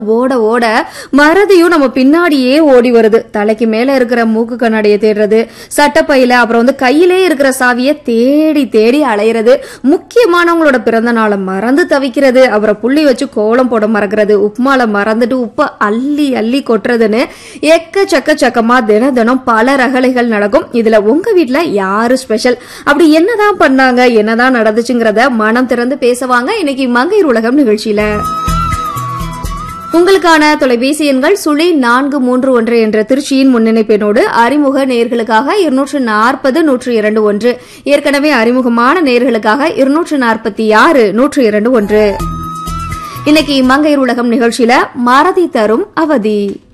ஓட ஓட மறதியும் நம்ம பின்னாடியே ஓடி வருது தலைக்கு மேல இருக்கிற மூக்கு கண்ணாடியை தேடுறது சட்டப்பையில அப்புறம் வந்து கையிலே இருக்கிற சாவியை தேடி தேடி அலையிறது முக்கியமானவங்களோட பிறந்த நாளை மறந்து தவிக்கிறது அப்புறம் புள்ளி வச்சு கோலம் போட மறக்கிறது உப்புமால மறந்துட்டு உப்பை அள்ளி அள்ளி கொட்டுறதுன்னு எக்கச்சக்க சக்கமா தின தினம் பல ரகளைகள் நடக்கும் இதுல உங்க வீட்ல யாரு ஸ்பெஷல் அப்படி என்னதான் பண்ணாங்க என்னதான் நடந்துச்சுங்கிறத மனம் திறந்து பேசுவாங்க இன்னைக்கு மங்கையர் உலகம் நிகழ்ச்சியில உங்களுக்கான தொலைபேசி எண்கள் சுழி நான்கு மூன்று ஒன்று என்ற திருச்சியின் முன்னிணைப்பெண்ணோடு அறிமுக நேர்களுக்காக இருநூற்று நாற்பது நூற்று இரண்டு ஒன்று ஏற்கனவே அறிமுகமான நேர்களுக்காக இருநூற்று நாற்பத்தி ஆறு நூற்று இரண்டு ஒன்று இன்னைக்கு மங்கையர் உலகம் நிகழ்ச்சியில மறதி தரும் அவதி